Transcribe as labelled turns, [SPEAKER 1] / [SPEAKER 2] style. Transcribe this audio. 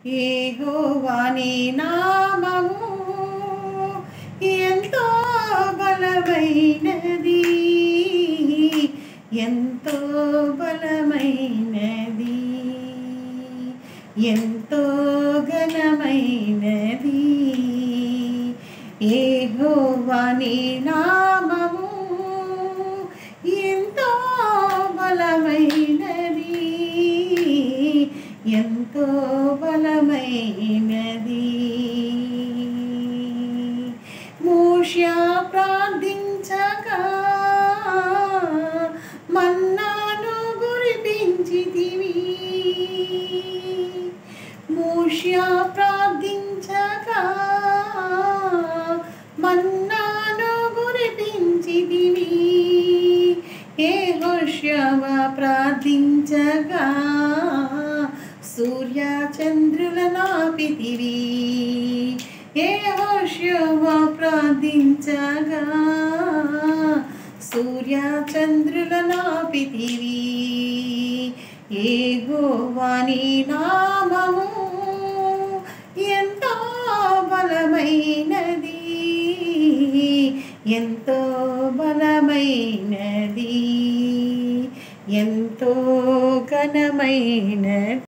[SPEAKER 1] యెహోవా నీ నామము ఎంతో బలమైనది ఎంతో బలమైనది ఎంతో ఘనమైనది యెహోవా నీ నామము ఎంతో బలమైనది ఎంతో బలమైనది మూష్య ప్రార్థించగా మన్నాను గురిపించితివి మూష్య ప్రార్థించగా మన్నాను గురిపించితివి ఏ హోష్యవ ప్రార్థించగా సూర్య చంద్రుల నాపితివి ఏ హోష్యవ ప్రార్థించగా సూర్య చంద్రుల నాపితివి ఏ గోవాని నామము ఎంతో బలమైనది ఎంతో బలమైనది ఎంతో ఘనమైనది